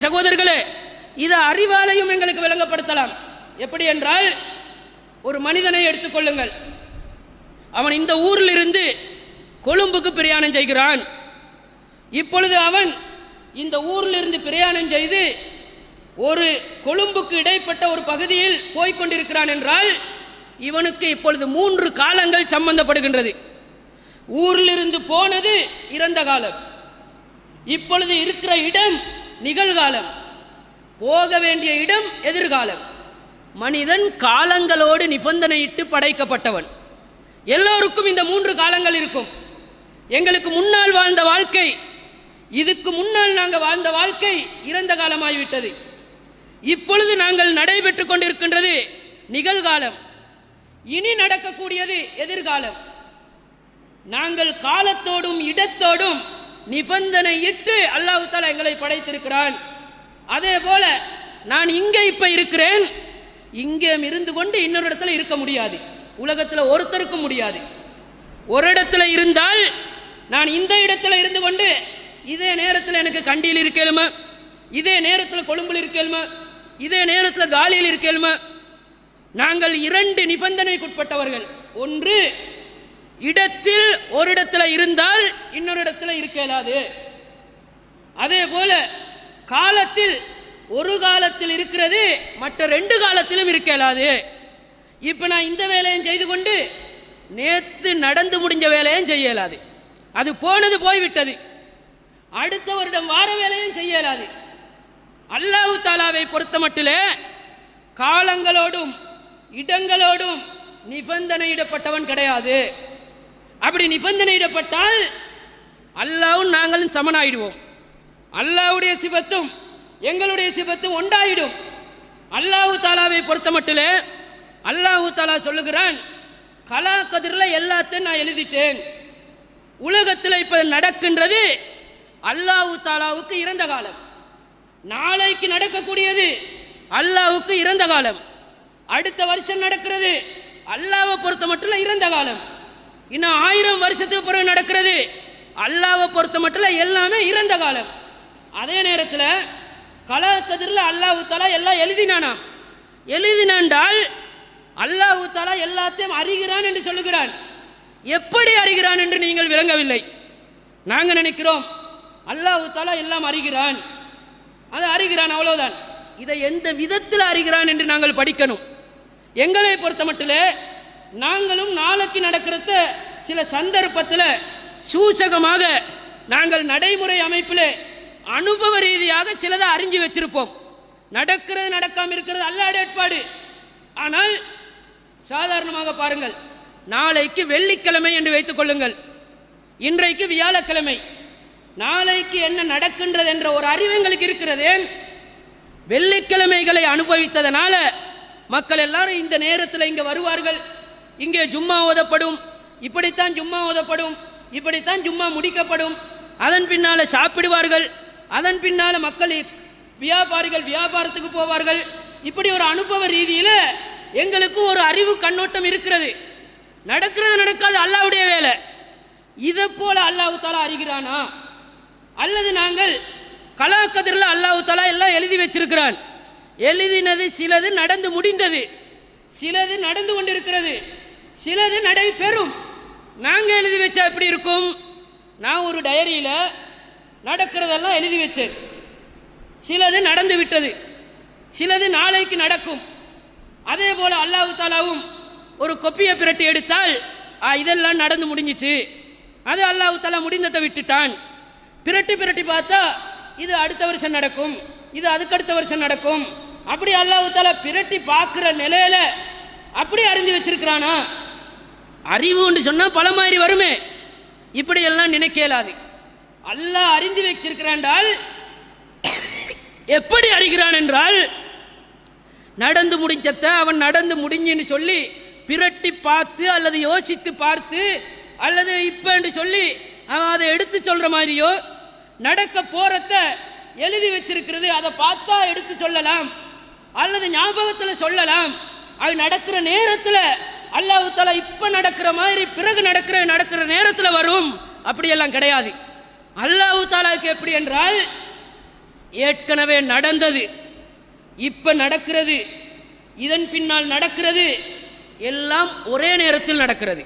சகோதரர்களே இது அறிவாலையும் எங்களுக்கு விளங்கப்படுத்தலாம் எப்படி என்றால் ஒரு மனிதனை எடுத்துக்கொள்ளுங்கள் அவன் இந்த ஊரில் இருந்து கொழும்புக்கு பிரயாணம் செய்கிறான் இப்பொழுது அவன் இந்த ஊரில் இருந்து பிரயாணம் செய்து ஒரு கொழும்புக்கு இடைப்பட்ட ஒரு பகுதியில் போய்க் கொண்டிருக்கிறான் என்றால் இவனுக்கு இப்பொழுது மூன்று காலங்கள் சம்பந்தப்படுகின்றது ஊரிலிருந்து போனது இறந்த காலம் இப்பொழுது இருக்கிற இடம் நிகழ்காலம் போக வேண்டிய இடம் எதிர்காலம் மனிதன் காலங்களோடு நிபந்தனையிட்டு படைக்கப்பட்டவன் எல்லோருக்கும் இந்த மூன்று காலங்கள் இருக்கும் எங்களுக்கு முன்னால் வாழ்ந்த வாழ்க்கை இதுக்கு முன்னால் நாங்கள் வாழ்ந்த வாழ்க்கை இறந்த காலமாகிவிட்டது இப்பொழுது நாங்கள் நடைபெற்று கொண்டிருக்கின்றது நிகழ்காலம் இனி நடக்கக்கூடியது எதிர்காலம் நாங்கள் காலத்தோடும் இடத்தோடும் நிபந்தனையிட்டு அல்லாஹ் தாலா எங்களை படைத்திருக்கிறான் அதே போல நான் இங்கே இப்ப இருக்கிறேன் இங்கே இருந்து கொண்டு இன்னொரு இடத்துல இருக்க முடியாது உலகத்தில் ஒருத்தருக்கும் முடியாது ஒரு இடத்துல இருந்தால் நான் இந்த இடத்துல இருந்து கொண்டு இதே நேரத்தில் எனக்கு கண்டியில் இருக்கேலுமா இதே நேரத்தில் கொழும்பில் இருக்கேலுமா இதே நேரத்தில் காலியில் இருக்கேலுமா நாங்கள் இரண்டு நிபந்தனைக்குட்பட்டவர்கள் ஒன்று இடத்தில் ஒரு இடத்துல இருந்தால் இன்னொரு இடத்துல இருக்க இயலாது அதே போல காலத்தில் ஒரு காலத்தில் இருக்கிறது மற்ற ரெண்டு காலத்திலும் இருக்க இயலாது இப்போ நான் இந்த வேலையும் செய்து கொண்டு நேத்து நடந்து முடிஞ்ச வேலையும் செய்ய இயலாது அது போனது போய்விட்டது அடுத்த வருடம் வார வேலையும் செய்ய இயலாது அல்லாஹு தாலாவை பொறுத்த மட்டிலே காலங்களோடும் இடங்களோடும் நிபந்தனையிடப்பட்டவன் கிடையாது அப்படி நிபந்தனையிடப்பட்டால் அல்லாவும் நாங்களும் சமனாயிடுவோம் அல்லாவுடைய சிபத்தும் எங்களுடைய சிபத்தும் ஒன்றாயிடும் அல்லாஹு தாலாவை பொறுத்த மட்டிலே அல்லாஹு தாலா சொல்லுகிறான் கலா கதிரில் எல்லாத்தையும் நான் எழுதிட்டேன் உலகத்தில் இப்போ நடக்கின்றது அல்லாஹு தாலாவுக்கு இறந்த காலம் நாளைக்கு நடக்கக்கூடியது அல்லாஹ்வுக்கு இறந்த காலம் அடுத்த வருஷம் நடக்கிறது அல்லாவை பொறுத்த மட்டும் இறந்த காலம் இன்னும் ஆயிரம் வருஷத்துக்கு பிறகு நடக்கிறது அல்லாவை பொறுத்த மட்டும் எல்லாமே இறந்த காலம் அதே நேரத்தில் கலாக்கதிரில் அல்லாஹு தாலா எல்லாம் எழுதினானாம் எழுதினாண்டால் அல்லாஹு தாலா எல்லாத்தையும் அறிகிறான் என்று சொல்லுகிறான் எப்படி அறிகிறான் என்று நீங்கள் விளங்கவில்லை நாங்கள் நினைக்கிறோம் அல்லாஹு தாலா எல்லாம் அறிகிறான் அது அறிகிறான் அவ்வளவுதான் இதை எந்த விதத்தில் அறிகிறான் என்று நாங்கள் படிக்கணும் எங்களை பொறுத்த மட்டிலே நாங்களும் நாளைக்கு நடக்கிறத சில சந்தர்ப்பத்தில் சூசகமாக நாங்கள் நடைமுறை அமைப்பில் அனுபவ ரீதியாக சிலதை அறிஞ்சு வச்சிருப்போம் நடக்கிறது நடக்காம இருக்கிறது அல்லாட ஏற்பாடு ஆனால் சாதாரணமாக பாருங்கள் நாளைக்கு வெள்ளிக்கிழமை என்று வைத்துக் கொள்ளுங்கள் இன்றைக்கு வியாழக்கிழமை நாளைக்கு என்ன நடக்கின்றது என்ற ஒரு அறிவு எங்களுக்கு இருக்கிறதே வெள்ளிக்கிழமைகளை அனுபவித்ததனால மக்கள் எல்லாரும் இந்த நேரத்தில் இங்கே வருவார்கள் இங்கே ஜும்மா ஓதப்படும் இப்படித்தான் ஜும்மா ஓதப்படும் இப்படித்தான் ஜும்மா முடிக்கப்படும் அதன் பின்னால சாப்பிடுவார்கள் அதன் பின்னால மக்கள் வியாபாரிகள் வியாபாரத்துக்கு போவார்கள் இப்படி ஒரு அனுபவ ரீதியில் எங்களுக்கு ஒரு அறிவு கண்ணோட்டம் இருக்கிறது நடக்கிறது நடக்காது அல்லாவுடைய வேலை இதை போல அல்லாஹ் தாலா அறிகிறானா அல்லது நாங்கள் கலாக்கதிரில் அல்லாஹ் தாலா எல்லாம் எழுதி வச்சிருக்கிறான் எழுதினது சிலது நடந்து முடிந்தது சிலது நடந்து கொண்டிருக்கிறது சிலது நடைபெறும் நாங்கள் எழுதி வச்சா எப்படி இருக்கும் நான் ஒரு டயரியில் நடக்கிறதெல்லாம் எழுதி வச்சேன் சிலது நடந்து விட்டது சிலது நாளைக்கு நடக்கும் அதே போல அல்லாஹ் தாலாவும் ஒரு கொப்பியை பிரட்டி எடுத்தால் ஆ, இதெல்லாம் நடந்து முடிஞ்சிச்சு அது அல்லாஹ் தாலா முடிந்ததை விட்டுட்டான் பிரட்டி பிரட்டி பார்த்தா இது அடுத்த வருஷம் நடக்கும் இது அதுக்கடுத்த வருஷம் நடக்கும் அப்படி அல்லாஹ் தாலா பிரட்டி பார்க்குற நிலையில அப்படி அறிஞ்சு வச்சிருக்கிறானா அறிவுன்னு சொன்னா பல மாதிரி வருமே இப்படி எல்லாம் நினைக்க இயலாது அல்லாஹ் அறிந்து வச்சிருக்கிறான்டால் எப்படி அறிகிறான் என்றால் நடந்து முடிஞ்சத அவன் நடந்து முடிஞ்சுன்னு சொல்லி பிரட்டி பார்த்து அல்லது யோசித்து பார்த்து அல்லது இப்பன்னு சொல்லி அவன் அதை எடுத்து சொல்ற மாதிரியோ நடக்க போறத எழுதி வச்சிருக்கிறது அதை பார்த்தா எடுத்து சொல்லலாம் அல்லது ஞாபகத்தில் சொல்லலாம் அது நடக்கிற நேரத்தில் அல்லாஹ் தஆலா இப்ப நடக்கிற மாதிரி பிறகு நடக்கிற நடக்கிற நேரத்தில் வரும் அப்படியெல்லாம் கிடையாது அல்லாஹ் தாலாவுக்கு எப்படி என்றால் ஏற்கனவே நடந்தது இப்ப நடக்கிறது இதன் பின்னால் நடக்கிறது எல்லாம் ஒரே நேரத்தில் நடக்கிறது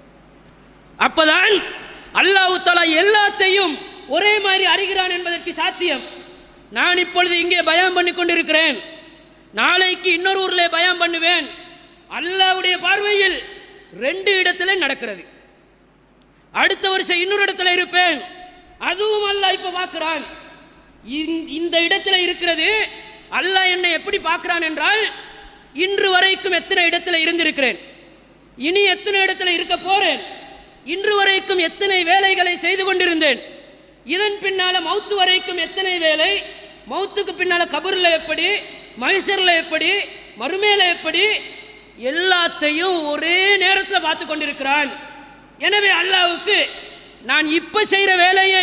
அப்பதான் அல்லாஹ் தஆலா எல்லாத்தையும் ஒரே மாதிரி அறிகிறான் என்பதற்கு சாத்தியம் நான் இப்பொழுது இங்கே பயம் பண்ணி கொண்டிருக்கிறேன் நாளைக்கு இன்னொரு ஊர்ல பயம் பண்ணுவேன் அல்லாஹ்வுடைய பார்வையில் ரெண்டு இடத்துல நடக்கிறது அடுத்த வருஷம் இன்னொரு இடத்துல இருப்பேன் அதுவும் அல்லாஹ் இப்ப பார்க்கிறான் இந்த- இந்த இடத்துல இருக்கிறது அல்லாஹ் என்னை எப்படி பார்க்கிறான் என்றால் இன்று வரைக்கும் எத்தனை இடத்துல இருந்திருக்கிறேன் இனி எத்தனை இடத்துல இருக்க போறேன் இன்று வரைக்கும் எத்தனை வேலைகளை செய்து கொண்டிருந்தேன் இதன் பின்னால மௌத்து வரைக்கும் எத்தனை வேலை மௌத்துக்கு பின்னால கபூர்ல எப்படி மகசர்ல எப்படி மறுமேல எப்படி எல்லாத்தையும் ஒரே நேரத்தில் பார்த்து கொண்டிருக்கிறான் எனவே அல்லாஹ்வுக்கு நான் இப்ப செய்யற வேலையை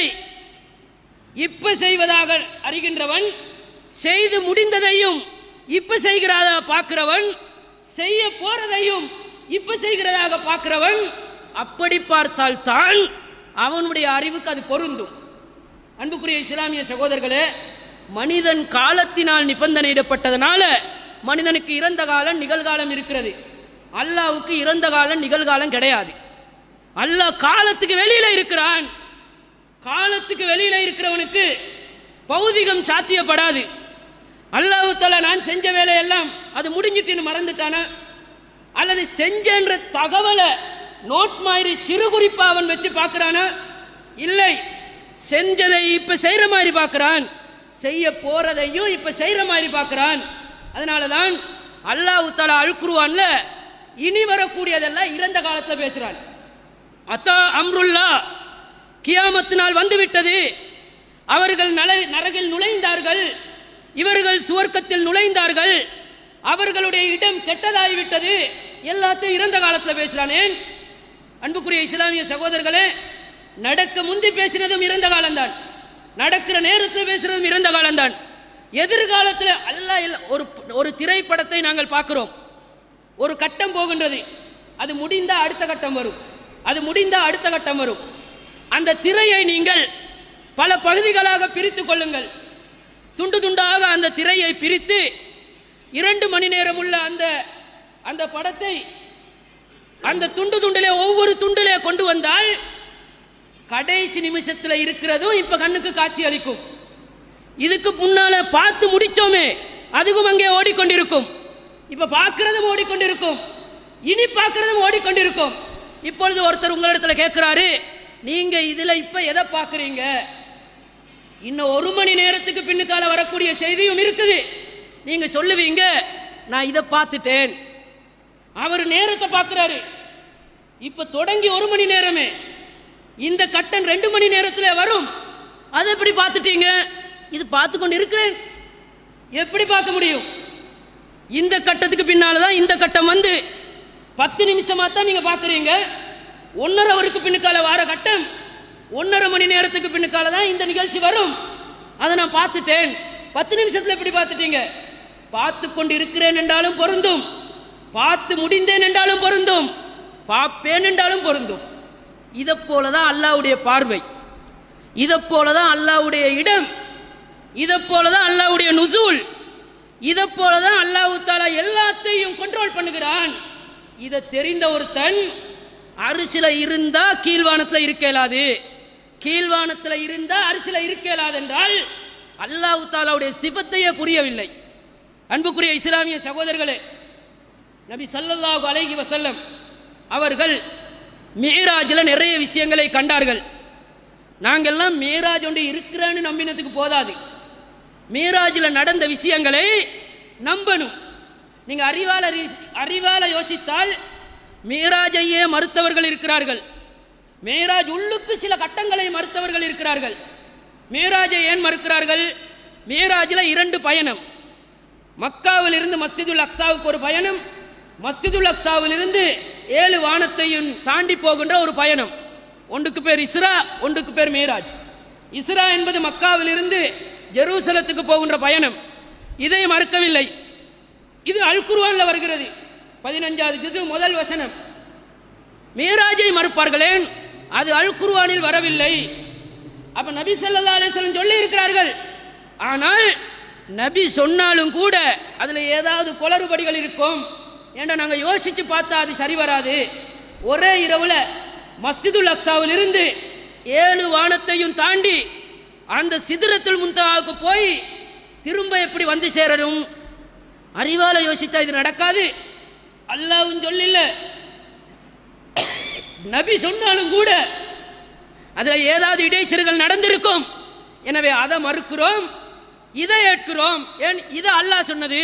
இப்ப செய்வதாக அறிகின்றவன் செய்து முடிந்ததையும் இப்ப செய்கிறதாக பார்க்கிறவன் செய்ய போறதையும் இப்ப செய்கிறதாக பார்க்கிறவன் அப்படி பார்த்தால் தான் அவனுடைய அறிவுக்கு அது பொருந்தும் அன்புக்குரிய இஸ்லாமிய சகோதரர்களே மனிதன் காலத்தினால் நிபந்தனையிடப்பட்டதனால மனிதனுக்கு இறந்த காலம் நிகழ்காலம் இருக்கிறது அல்லாஹ்வுக்கு இறந்த காலம் நிகழ்காலம் கிடையாது அல்லாஹ் காலத்துக்கு வெளியில இருக்கிறான் காலத்துக்கு வெளியில இருக்கிறவனுக்கு பௌதிகம் சாத்தியப்படாது அல்லாஹ் தஆலா நான் செஞ்ச வேலையெல்லாம் அது முடிஞ்சிட்டுன்னு மறந்துட்டானா அல்லது செஞ்சன்ற தகவலை நோட் மாதிரி சிறு குறிப்பா அவன் வச்சு பார்க்கறானா இல்லை செஞ்சதை இப்ப செய்யற மாதிரி பார்க்கறான் செய்ய போறதையும் இப்ப செய்யற மாதிரி பார்க்கறான் அதனால தான் அல்லாஹ் தஆலா அழுக்குருவான்ல இனி வரக்கூடியதெல்லாம் இறந்த காலத்துல பேசுறான் அத்தா அம்ருல்லா கியாமத்து நாள் வந்துவிட்டது அவர்கள் நல நரகில் நுழைந்தார்கள் இவர்கள் சுவர்க்கத்தில் நுழைந்தார்கள் அவர்களுடைய இடம் கெட்டதாகிவிட்டது எல்லாத்தையும் இறந்த காலத்தில் பேசுறானேன் அன்புக்குரிய இஸ்லாமிய சகோதரர்களே நடக்க முந்தி பேசினதும் இறந்த காலம்தான் நடக்கிற நேரத்தில் பேசுறதும் இறந்த காலம்தான் எதிர்காலத்தில் அல்லாஹ் இல்ல- ஒரு ஒரு திரைப்படத்தை நாங்கள் பார்க்கிறோம் ஒரு கட்டம் போகின்றது அது முடிந்தா அடுத்த கட்டம் வரும் அது முடிந்தா அடுத்த கட்டம் வரும் அந்த திரையை நீங்கள் பல பகுதிகளாக பிரித்து கொள்ளுங்கள் துண்டு துண்டாக அந்த திரையை பிரித்து இரண்டு மணி நேரம் உள்ள அந்த அந்த படத்தை அந்த துண்டு துண்டிலே ஒவ்வொரு துண்டிலே கொண்டு வந்தால் கடைசி நிமிஷத்தில் இருக்கிறதும் இப்ப கண்ணுக்கு காட்சி அளிக்கும் இதுக்கு முன்னால பார்த்து முடிச்சோமே அதுவும் அங்கே ஓடிக்கொண்டிருக்கும் இப்ப பார்க்கிறதும் ஓடிக்கொண்டிருக்கும் இனி பார்க்கிறதும் ஓடிக்கொண்டிருக்கும் இப்பொழுது ஒருத்தர் உங்களிடத்துல கேட்கிறாரு நீங்க இதுல இப்ப எதை பார்க்கறீங்க இன்னும் ஒரு மணி நேரத்துக்கு பின்னுக்கால வரக்கூடிய செய்தியும் இருக்குது நீங்க சொல்லுவீங்க நான் இதை பார்த்துட்டேன் அவர் நேரத்தை பார்க்கிறாரு இப்ப தொடங்கி ஒரு மணி நேரமே இந்த கட்டம் ரெண்டு மணி நேரத்துல வரும் அதை எப்படி பார்த்துட்டீங்க இது பார்த்து கொண்டு இருக்கிறேன் எப்படி பார்க்க முடியும் இந்த கட்டத்துக்கு பின்னால தான் இந்த கட்டம் வந்து பத்து நிமிஷமா தான் நீங்க பார்க்குறீங்க ஒன்றரை அவருக்கு பின்னுக்கால வார கட்டம் ஒன்றரை மணி நேரத்துக்கு பின்னுக்கால தான் இந்த நிகழ்ச்சி வரும் அதை நான் பார்த்துட்டேன் பத்து நிமிஷத்துல எப்படி பார்த்துட்டீங்க பார்த்து கொண்டு இருக்கிறேன் என்றாலும் பொருந்தும் பார்த்து முடிந்தேன் என்றாலும் பொருந்தும் பார்ப்பேன் என்றாலும் பொருந்தும் இதை போல தான் அல்லாவுடைய பார்வை இதை போல தான் அல்லாவுடைய இடம் இதை போல தான் அல்லாவுடைய நுசூல் இதை போல தான் அல்லாஹ் தாலா எல்லாத்தையும் கண்ட்ரோல் பண்ணுகிறான் இதை தெரிந்த ஒருத்தன் அரிசில இருந்தா கீழ்வானத்துல இருக்க இயலாது கீழ்வானத்துல இருந்தா அரிசில இருக்க இயலாது என்றால் அல்லாஹ் தாலாவுடைய சிபத்தையே புரியவில்லை அன்புக்குரிய இஸ்லாமிய சகோதரர்களே நபி ஸல்லல்லாஹு அலைஹி வஸல்லம் அவர்கள் மேராஜில் நிறைய விஷயங்களை கண்டார்கள் நாங்கெல்லாம் மேராஜ் ஒன்று இருக்கிறான்னு நம்பினதுக்கு போதாது மேராஜில் நடந்த விஷயங்களை நம்பணும் நீங்க அறிவால ரீ- அறிவால யோசித்தால் மேராஜையே மறுத்தவர்கள் இருக்கிறார்கள் மேராஜ் உள்ளுக்கு சில கட்டங்களை மறுத்தவர்கள் இருக்கிறார்கள் மேராஜை ஏன் மறுக்கிறார்கள் மேராஜில் இரண்டு பயணம் மக்காவிலிருந்து மஸ்ஜிதுல் அக்ஸாவுக்கு ஒரு பயணம் மஸ்ஜிதுல் அக்ஸாவிலிருந்து ஏழு வானத்தையும் தாண்டி போகின்ற ஒரு பயணம் ஒன்றுக்கு பேர் இஸ்ரா ஒன்றுக்கு பேர் மேராஜ் இஸ்ரா என்பது மக்காவிலிருந்து ஜெருசலத்துக்கு போகின்ற பயணம் இதை மறுக்கவில்லை இது அல் குர்ஆன்ல வருகிறது பதினஞ்சாவது ஜுசு முதல் வசனம் மேராஜை மறுப்பார்களேன் அது அல் குர்ஆனில் வரவில்லை அப்ப நபி ஸல்லல்லாஹு அலைஹி வஸல்லம் சொல்லி இருக்கிறார்கள் ஆனால் நபி சொன்னாலும் கூட அதில் ஏதாவது குளறுபடிகள் இருக்கும் ஏன்டா நாங்கள் யோசித்து பார்த்தா அது சரி வராது ஒரே இரவில் மஸ்ஜிதுல் அக்ஸாவில் இருந்து ஏழு வானத்தையும் தாண்டி அந்த சிதிரத்துல் முன்தாவுக்கு போய் திரும்ப எப்படி வந்து சேரணும் அறிவால யோசித்தா இது நடக்காது அல்லாவும் சொல்லில்ல நபி சொன்னாலும் கூட அதில் ஏதாவது இடைச்சல்கள் நடந்திருக்கும் எனவே அதை மறுக்கிறோம் இதை ஏற்கிறோம் ஏன் இது அல்லாஹ் சொன்னது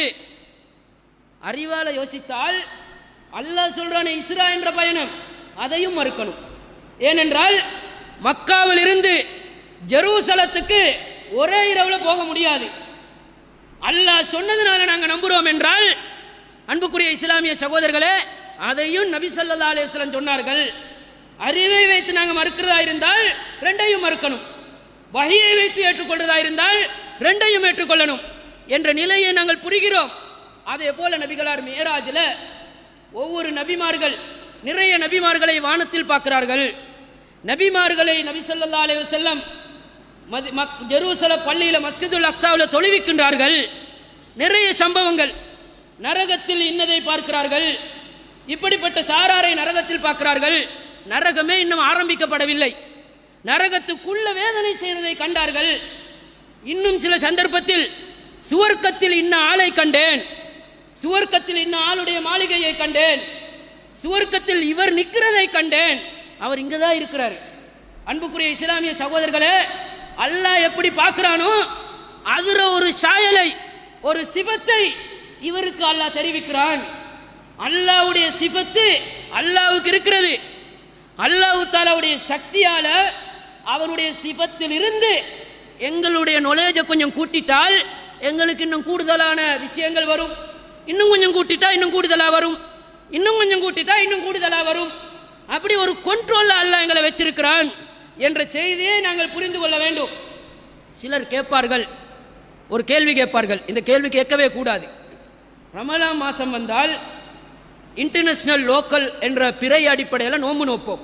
அறிவால யோசித்தால் அல்லாஹ் சொல்றானே இஸ்ரா என்ற பயணம் அதையும் மறுக்கணும் ஏனென்றால் மக்காவில் இருந்து ஜெருசலத்துக்கு ஒரே இரவுல போக முடியாது அல்லாஹ் சொன்னதுனால நாங்கள் நம்புறோம் என்றால் அன்புக்குரிய இஸ்லாமிய சகோதரர்களே அதையும் நபி ஸல்லல்லாஹு அலைஹி வஸல்லம் சொன்னார்கள் அறிவை வைத்து நாங்கள் மறுக்கிறதா இருந்தால் ரெண்டையும் மறுக்கணும் வகையை வைத்து ஏற்றுக்கொள்றதா இருந்தால் ரெண்டையும் ஏற்றுக்கொள்ளணும் என்ற நிலையை நாங்கள் புரிகிறோம் அதே போல நபிகளார் மேராஜில் ஒவ்வொரு நபிமார்கள் நிறைய நபிமார்களை வானத்தில் பார்க்கிறார்கள் நபிமார்களை நபி ஸல்லல்லாஹு அலைஹி வஸல்லம் மதி மக் ஜெருசல பள்ளியில் மஸ்ஜிதுல் அக்ஸாவில் தொழுவிக்கின்றார்கள் நிறைய சம்பவங்கள் நரகத்தில் இன்னதை பார்க்கிறார்கள் இப்படிப்பட்ட சாராரை நரகத்தில் பார்க்கிறார்கள் நரகமே இன்னும் ஆரம்பிக்கப்படவில்லை நரகத்துக்குள்ள வேதனை செய்வதை கண்டார்கள் இன்னும் சில சந்தர்ப்பத்தில் சுவர்க்கத்தில் இன்ன ஆளை கண்டேன் சுவர்க்கத்தில் இன்ன ஆளுடைய மாளிகையை கண்டேன் சுவர்க்கத்தில் இவர் நிற்கிறதை கண்டேன் அவர் இங்கே தான் இருக்கிறார் அன்புக்குரிய இஸ்லாமிய சகோதரர்களே அல்லாஹ் எப்படி பார்க்கிறானோ அதுல ஒரு சாயலை ஒரு சிபத்தை இவருக்கு அல்லாஹ் தெரிவிக்கிறான் அல்லாஹ்வுடைய சிபத்து அல்லாஹ்வுக்கு இருக்கிறது அல்லாஹ் தாலாவுடைய சக்தியால அவருடைய சிபத்தில் இருந்து எங்களுடைய நொலேஜை கொஞ்சம் கூட்டிட்டால் எங்களுக்கு இன்னும் கூடுதலான விஷயங்கள் வரும் இன்னும் கொஞ்சம் கூட்டிட்டா இன்னும் கூடுதலாக வரும் இன்னும் கொஞ்சம் கூட்டிட்டா இன்னும் கூடுதலாக வரும் அப்படி ஒரு கண்ட்ரோல்ல அல்லாஹ் எங்களை வச்சிருக்கிறான் என்ற செய்தியை நாங்கள் புரிந்து கொள்ள வேண்டும் சிலர் கேட்பார்கள் ஒரு கேள்வி கேட்பார்கள் இந்த கேள்வி கேட்கவே கூடாது ரமலான் மாதம் வந்தால் இன்டர்நேஷனல் லோக்கல் என்ற பிறை அடிப்படையில் நோன்பு நோப்போம்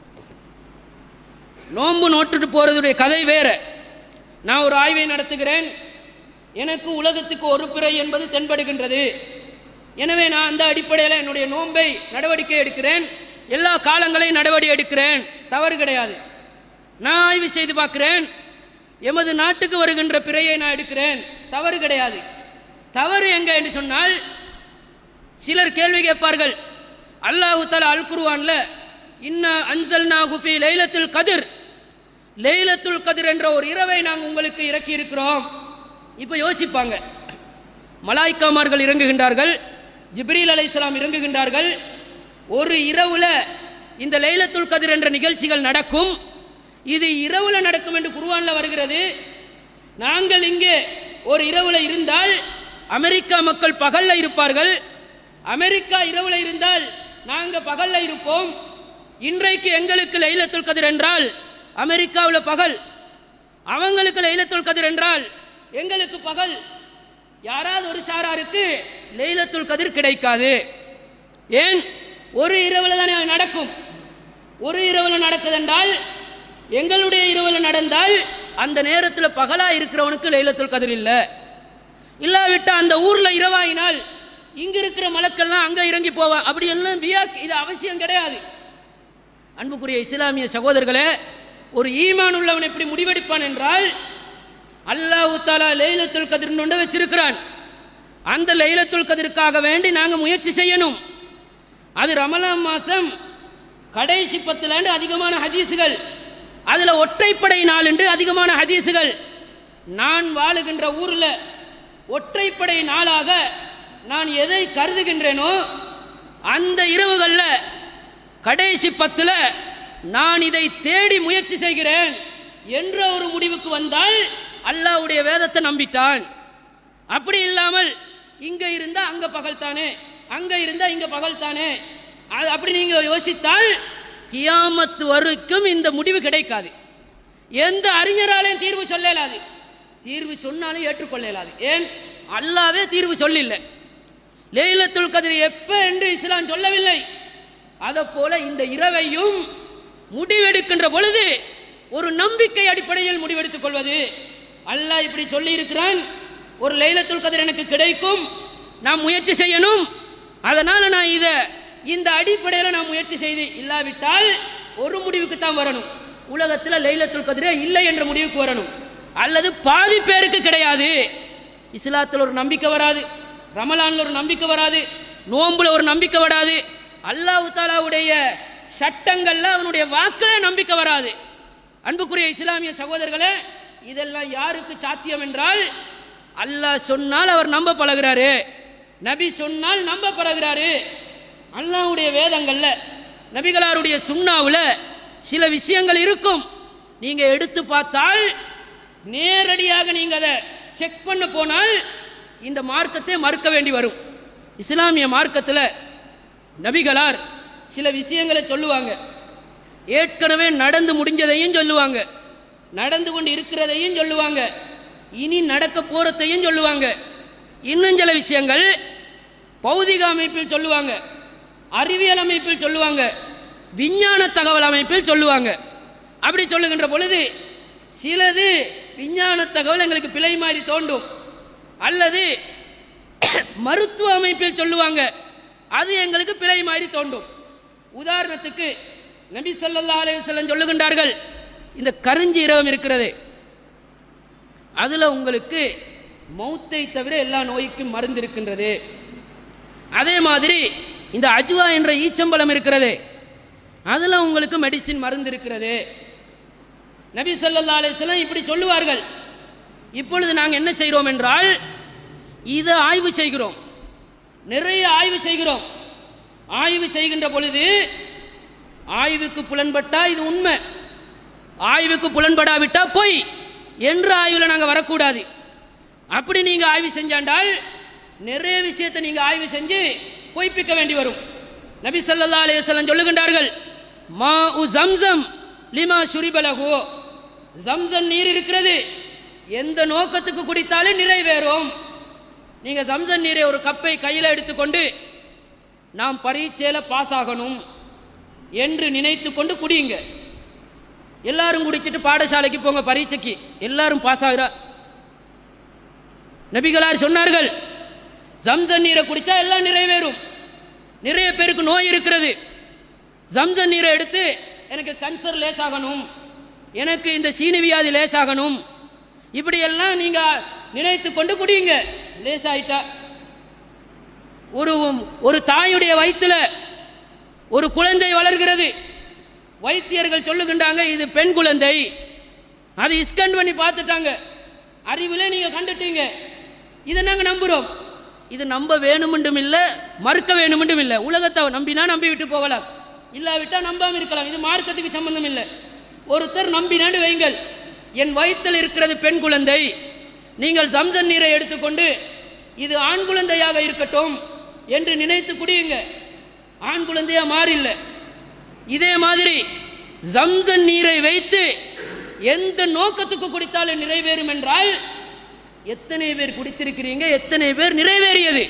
நோன்பு நோட்டுட்டு போகிறதுடைய கதை வேற நான் ஒரு ஆய்வை நடத்துகிறேன் எனக்கு உலகத்துக்கு ஒரு பிறை என்பது தென்படுகின்றது எனவே நான் அந்த அடிப்படையில் என்னுடைய நோன்பை நடவடிக்கை எடுக்கிறேன் எல்லா காலங்களையும் நடவடிக்கை எடுக்கிறேன் தவறு கிடையாது நான் ஆய்வு செய்து பார்க்கிறேன் எமது நாட்டுக்கு வருகின்ற பிறையை நான் எடுக்கிறேன் தவறு கிடையாது தவறு எங்க என்று சொன்னால் சிலர் கேள்வி கேட்பார்கள் அல்லாஹு தஆலா அல் குர்ஆன்ல இன்னா அன்சல்னா குஃபி லைலத்துல் கதிர் லைலத்துல் கதிர் என்ற ஒரு இரவை நாங்கள் உங்களுக்கு இறக்கி இருக்கிறோம் இப்போ யோசிப்பாங்க மலாய்க்காமார்கள் இறங்குகின்றார்கள் ஜிப்ரீல் அலைஹிஸ்ஸலாம் இறங்குகின்றார்கள் ஒரு இரவுல இந்த லைலத்துல் கதிர் என்ற நிகழ்ச்சிகள் நடக்கும் இது இரவுல நடக்கும் என்று குர்ஆன்ல வருகிறது நாங்கள் இங்கே ஒரு இரவுல இருந்தால் அமெரிக்கா மக்கள் பகல்ல இருப்பார்கள் அமெரிக்கா இரவுல இருந்தால் நாங்க பகல்ல இருப்போம் இன்றைக்கு எங்களுக்கு லைலத்துல் கதிர் என்றால் அமெரிக்காவில் பகல் அவங்களுக்கு லைலத்துல் கதிர் என்றால் எங்களுக்கு பகல் யாராவது ஒரு சாராருக்கு லைலத்துல் கதிர் கிடைக்காது ஏன் ஒரு இரவுல தானே அது நடக்கும் ஒரு இரவுல நடக்குதென்றால் எங்களுடைய இரவுல நடந்தால் அந்த நேரத்தில் பகலா இருக்கிறவனுக்கு லைலத்துல் கதிர் இல்லை இல்லாவிட்டா அந்த ஊர்ல இரவாயினால் இங்க இருக்கிற மலக்கெல்லாம் அங்க இறங்கி போவா அப்படி எல்லாம் வியாக் இது அவசியம் கிடையாது அன்புக்குரிய இஸ்லாமிய சகோதரர்களே ஒரு ஈமான் உள்ளவன் எப்படி முடிவெடுப்பான் என்றால் அல்லாஹ் தாலா லைலத்துல் கதிர் ஒன்று வச்சிருக்கிறான் அந்த லைலத்துல் கதிருக்காக வேண்டி நாங்க முயற்சி செய்யணும் அது ரமலான் மாசம் கடைசி பத்துலாண்டு அதிகமான ஹதீஸுகள் அதுல ஒற்றைப்படை நாள் என்று அதிகமான ஹதீஸுகள் நான் வாழுகின்ற ஊர்ல ஒற்றைப்படை நாளாக நான் எதை கருதுகின்றேனோ அந்த இரவுகள்ல கடைசி பத்துல நான் இதை தேடி முயற்சி செய்கிறேன் என்ற ஒரு முடிவுக்கு வந்தால் அல்லாஹ்வுடைய வேதத்தை நம்பிட்டான் அப்படி இல்லாமல் இங்க இருந்தா அங்க பகல் தானே அங்க இருந்தா இங்க பகல் தானே அது அப்படி நீங்க யோசித்தால் கியாமத் வரைக்கும் இந்த முடிவு கிடைக்காது எந்த அறிஞராலையும் தீர்வு சொல்ல இயலாது தீர்வு சொன்னாலும் ஏற்றுக்கொள்ள இயலாது ஏன் அல்லாவே தீர்வு சொல்லில்லை லைலத்துல் கதிர் எப்ப என்று இஸ்லாம் சொல்லவில்லை அதை போல இந்த இரவையும் முடிவெடுக்கின்ற பொழுது ஒரு நம்பிக்கை அடிப்படையில் முடிவெடுத்துக் கொள்வது அல்லாஹ் இப்படி சொல்லி இருக்கிறான் ஒரு லைலத்துல் கதிர் எனக்கு கிடைக்கும் நான் முயற்சி செய்யணும் அதனால நான் இதை இந்த அடிப்படையில் நான் முயற்சி செய்து இல்லாவிட்டால் ஒரு முடிவுக்கு தான் வரணும் உலகத்தில் லைலத்துல் கதிரே இல்லை என்ற முடிவுக்கு வரணும் அல்லது பாதி பேருக்கு கிடையாது இஸ்லாத்தில் ஒரு நம்பிக்கை வராது ரமலான்ல ஒரு நம்பிக்கை வராது நோம்புல ஒரு நம்பிக்கை வராது அல்லாஹ் தாலாவுடைய சட்டங்கள்ல அவனுடைய வாக்குல நம்பிக்கை வராது அன்புக்குரிய இஸ்லாமிய சகோதரர்களே இதெல்லாம் யாருக்கு சாத்தியம் என்றால் அல்லாஹ் சொன்னால் அவர் நம்ப பழகுறாரு நபி சொன்னால் நம்ப பழகுறாரு அல்லாஹ்வுடைய வேதங்கள்ல நபிகளாருடைய சுண்ணாவில் சில விஷயங்கள் இருக்கும் நீங்க எடுத்து பார்த்தால் நேரடியாக நீங்க அதை செக் பண்ண போனால் இந்த மார்க்கத்தை மறுக்க வேண்டி வரும் இஸ்லாமிய மார்க்கத்தில் நபிகளார் சில விஷயங்களை சொல்லுவாங்க ஏற்கனவே நடந்து முடிஞ்சதையும் சொல்லுவாங்க நடந்து கொண்டு இருக்கிறதையும் சொல்லுவாங்க இனி நடக்க போறதையும் சொல்லுவாங்க இன்னும் சில விஷயங்கள் பௌதிக அமைப்பில் சொல்லுவாங்க அறிவியல் அமைப்பில் சொல்லுவாங்க விஞ்ஞான தகவல் அமைப்பில் சொல்லுவாங்க அப்படி சொல்லுகின்ற பொழுது சிலது விஞ்ஞான தகவல் எங்களுக்கு பிழை மாதிரி தோண்டும் அல்லது மருத்துவ அமைப்பில் சொல்லுவாங்க அது எங்களுக்கு பிழை மாதிரி தோண்டும் உதாரணத்துக்கு நபி ஸல்லல்லாஹு அலைஹி வஸல்லம் சொல்லுகின்றார்கள் இந்த கருஞ்சி இரவம் இருக்கிறது அதில் உங்களுக்கு மௌத்தை தவிர எல்லா நோய்க்கும் மருந்து இருக்கின்றது அதே மாதிரி இந்த அஜ்வா என்ற ஈச்சம்பழம் இருக்கிறது அதில் உங்களுக்கு மெடிசின் மருந்து இருக்கிறது நபி ஸல்லல்லாஹு அலைஹி வஸல்லம் இப்படி சொல்லுவார்கள் இப்பொழுது நாங்கள் என்ன செய்கிறோம் என்றால் இதை ஆய்வு செய்கிறோம் நிறைய ஆய்வு செய்கிறோம் ஆய்வு செய்கின்ற பொழுது ஆய்வுக்கு புலன்பட்டா இது உண்மை ஆய்வுக்கு புலன்படாவிட்டா பொய் என்று ஆய்வில் நாங்கள் வரக்கூடாது அப்படி நீங்கள் ஆய்வு செஞ்சாண்டால் நிறைய விஷயத்தை நீங்கள் ஆய்வு செஞ்சு பொய்ப்பிக்க வேண்டி வரும் நபி ஸல்லல்லாஹு அலைஹி வஸல்லம் சொல்லுகின்றார்கள் மா உ ஜம்சம் லிமா சுரிபலகு ஜம்சம் நீர் இருக்கிறது எந்த நோக்கத்துக்கு குடித்தாலும் நிறைவேறும் நீங்கள் ஜம்சம் நீரை ஒரு கப்பை கையில் எடுத்துக்கொண்டு நாம் பரீட்சையில் பாஸ் ஆகணும் என்று நினைத்து கொண்டு குடியுங்க எல்லாரும் குடிச்சிட்டு பாடசாலைக்கு போங்க பரீட்சைக்கு எல்லாரும் பாஸ் ஆகிறா நபிகளார் சொன்னார்கள் ஜம்சன் நீரை குடிச்சா எல்லாம் நிறைவேறும் நிறைய பேருக்கு நோய் இருக்கிறது ஜம்சன் நீரை எடுத்து எனக்கு கன்சர் லேசாகணும் எனக்கு இந்த சீனி வியாதி லேசாகணும் இப்படியெல்லாம் நீங்கள் நினைத்து கொண்டு குடியுங்க லேசாயிட்டா ஒரு ஒரு தாயுடைய வயிற்றுல ஒரு குழந்தை வளர்கிறது வைத்தியர்கள் சொல்லுகின்றாங்க இது பெண் குழந்தை அது ஸ்கேன் பண்ணி பார்த்துட்டாங்க அறிவில் நீங்கள் கண்டுட்டீங்க இதை நாங்கள் நம்புகிறோம் இது நம்ப வேணுமென்றும் இல்லை மறுக்க வேணுமென்றும் இல்லை உலகத்தை நம்பினா நம்பி விட்டு போகலாம் இல்லாவிட்டால் நம்பாமல் இருக்கலாம் இது மார்க்கத்துக்கு சம்பந்தம் இல்லை ஒருத்தர் நம்பினாண்டு வைங்கள் என் வயிற்றில் இருக்கிறது பெண் குழந்தை நீங்கள் சம்சன் நீரை எடுத்துக்கொண்டு இது ஆண் குழந்தையாக இருக்கட்டும் என்று நினைத்து குடியுங்க ஆண் குழந்தையா மாறில்ல இதே மாதிரி ஜம்சன் நீரை வைத்து எந்த நோக்கத்துக்கு குடித்தாலும் நிறைவேறும் என்றால் எத்தனை பேர் குடித்திருக்கிறீங்க எத்தனை பேர் நிறைவேறியது